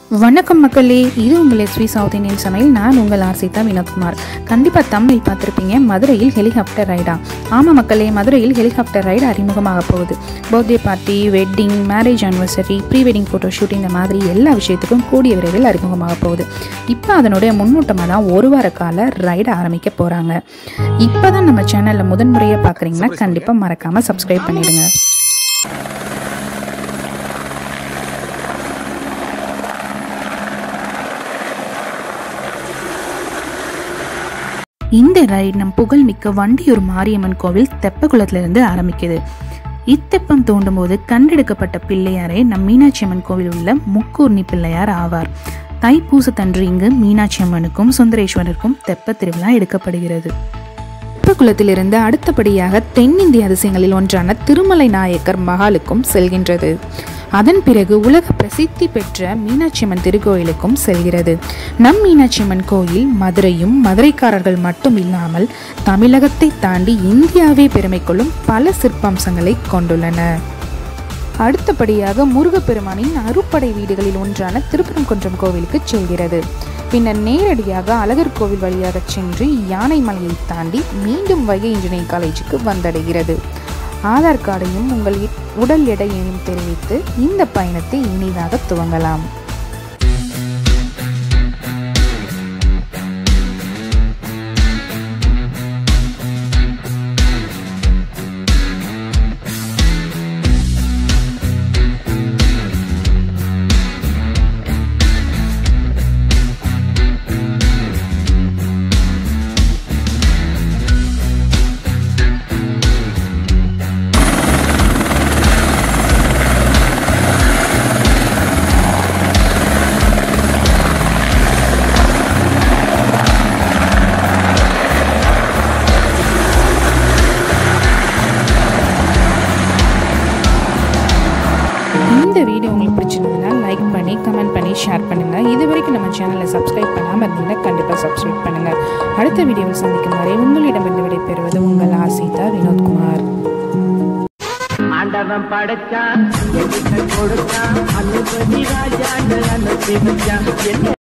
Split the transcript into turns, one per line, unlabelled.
வணக்கம் மக்களே இது உங்கள் எஸ்வி சவுத் இந்தியன் சமையல் நான் உங்கள் ஆர்சிதா வினோத்குமார் கண்டிப்பாக தமிழில் பார்த்துருப்பீங்க மதுரையில் ஹெலிகாப்டர் ரைடா ஆமாம் மக்களே மதுரையில் ஹெலிகாப்டர் ரைடு அறிமுகமாக போகுது birthday party wedding marriage anniversary pre wedding photo shoot இந்த மாதிரி எல்லா விஷயத்துக்கும் கூடிய விரைவில் அறிமுகமாக போகுது இப்போ அதனுடைய முன்னோட்டமாக தான் ஒரு வார கால ரைடு ஆரம்பிக்க போகிறாங்க இப்போ தான் நம்ம சேனலில் முதன்முறையாக பார்க்குறீங்கன்னா கண்டிப்பாக மறக்காமல் சப்ஸ்கிரைப் பண்ணிடுங்க இந்த ரைட் நம் புகழ்மிக்க வண்டியூர் மாரியம்மன் கோவில் தெப்பக்குளத்திலிருந்து ஆரம்பிக்குது இத்தெப்பம் தோண்டும் போது கண்டெடுக்கப்பட்ட பிள்ளையாரே நம் மீனாட்சி அம்மன் கோவில் உள்ள முக்கூர்ணி பிள்ளையார் ஆவார் தைப்பூசத்தன்று இங்கு மீனாட்சி அம்மனுக்கும் சுந்தரேஸ்வரருக்கும் தெப்ப திருவிழா எடுக்கப்படுகிறது தெப்பக்குளத்திலிருந்து அடுத்தபடியாக தென்னிந்திய அதிசயங்களில் ஒன்றான திருமலை நாயக்கர் மகாலுக்கும் செல்கின்றது அதன் பிறகு உலக பிரசித்தி பெற்ற மீனாட்சி அம்மன் திருக்கோயிலுக்கும் செல்கிறது நம் மீனாட்சி அம்மன் கோயில் மதுரையும் மதுரைக்காரர்கள் மட்டும் இல்லாமல் தமிழகத்தை தாண்டி இந்தியாவே பெருமை கொள்ளும் பல சிற்பம்சங்களை கொண்டுள்ளன அடுத்தபடியாக முருகப்பெருமானின் அறுப்படை வீடுகளில் ஒன்றான திருப்பரங்குன்றம் கோவிலுக்கு செல்கிறது பின்னர் நேரடியாக அழகர் கோவில் வழியாக சென்று யானைமலையை தாண்டி மீண்டும் வைகை இன்ஜினியரிங் காலேஜுக்கு வந்தடைகிறது ஆதார் கார்டையும் உங்கள் இ- உடல் எடையையும் தெரிவித்து இந்த பயணத்தை இனிதாக துவங்கலாம் இந்த வீடியோ உங்களுக்கு பிடிச்சிருந்ததுன்னா லைக் பண்ணி கமெண்ட் பண்ணி ஷேர் பண்ணுங்க இது வரைக்கும் நம்ம சேனலை சப்ஸ்கிரைப் பண்ணாமல் இருந்தீங்கன்னா கண்டிப்பாக சப்ஸ்கிரைப் பண்ணுங்க அடுத்த வீடியோவில் சந்திக்கும் வரை உங்களிடமிருந்து விடைபெறுவது உங்கள் ஆசீதா வினோத்குமார்
ஆண்டவன் படைச்சான் என்கிட்ட கொடுத்தான் அனுபதி ராஜான்னு அனுப்பி வச்சான் என்ன